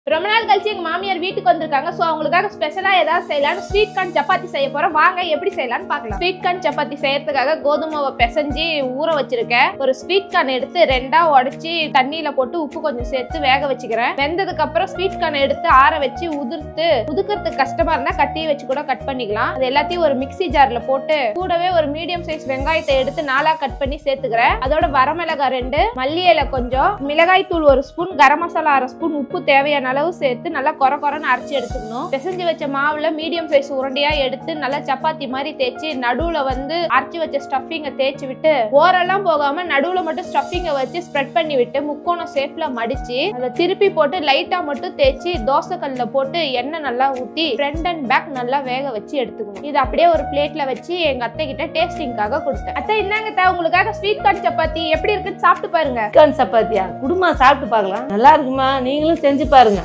ரொம்ப நாள் கழிச்சு எங்க மாமியார் வீட்டுக்கு வந்திருக்காங்க சோ அவங்களுக்காக ஸ்பெஷலா ஏதாவது செய்யலாம்னு ஸ்வீட் கார்ன் சப்பாத்தி செய்ய போறோம் வாங்க எப்படி செய்யலாம்னு பார்க்கலாம் ஸ்வீட் கார்ன் சப்பாத்தி செய்யறதுக்காக கோதுமாவை பிசைஞ்சு ஊற வச்சிருக்கேன் ஒரு ஸ்வீட் கார்ன் எடுத்து ரெண்டா உடைச்சு தண்ணியில போட்டு உப்பு கொஞ்சம் சேர்த்து வேக வச்சுக்கிறேன் வெந்ததுக்கு அப்புறம் ஸ்வீட் கார்ன் எடுத்து ஆற வச்சு உதிர்த்து உதுக்கிறதுக்கு கஷ்டமா இருந்தா கட்டி வச்சு கூட கட் பண்ணிக்கலாம் அது எல்லாத்தையும் ஒரு மிக்ஸி ஜார்ல போட்டு கூடவே ஒரு மீடியம் சைஸ் வெங்காயத்தை எடுத்து நாலா கட் பண்ணி சேர்த்துக்கிறேன் அதோட வரமிளகாய் ரெண்டு மல்லி இலை கொஞ்சம் மிளகாய் தூள் ஒரு ஸ்பூன் கரம் மசாலா அரை ஸ்பூன் உப்பு தேவையான அளவு சேர்த்து நல்லா கொர கொரன்னு அரைச்சி எடுத்துக்கணும் பிசைஞ்சு வச்ச மாவுல மீடியம் சைஸ் உருண்டையா எடுத்து நல்லா சப்பாத்தி மாதிரி தேய்ச்சி நடுவுல வந்து அரைச்சி வச்ச ஸ்டஃபிங்க தேய்ச்சி விட்டு ஓரெல்லாம் போகாம நடுவுல மட்டும் ஸ்டஃபிங்க வச்சு ஸ்ப்ரெட் பண்ணி விட்டு முக்கோணம் ஷேப்ல மடிச்சு அதை திருப்பி போட்டு லைட்டா மட்டும் தேய்ச்சி தோசை கல்ல போட்டு எண்ணெய் நல்லா ஊத்தி ஃப்ரண்ட் அண்ட் பேக் நல்லா வேக வச்சு எடுத்துக்கணும் இது அப்படியே ஒரு பிளேட்ல வச்சு எங்க அத்தை கிட்ட டேஸ்டிங்காக கொடுத்தேன் அத்தை என்னங்க அத்தை, உங்களுக்காக ஸ்வீட் கார்ன் சப்பாத்தி எப்படி இருக்குன்னு சாப்பிட்டு பாருங்க சிக்கன் சப்பாத்தியா குடும்பம் சாப்பிட்டு பார்க்கலாம் நல்லா இருக்குமா நீங்களும் செஞ்சு பாருங்க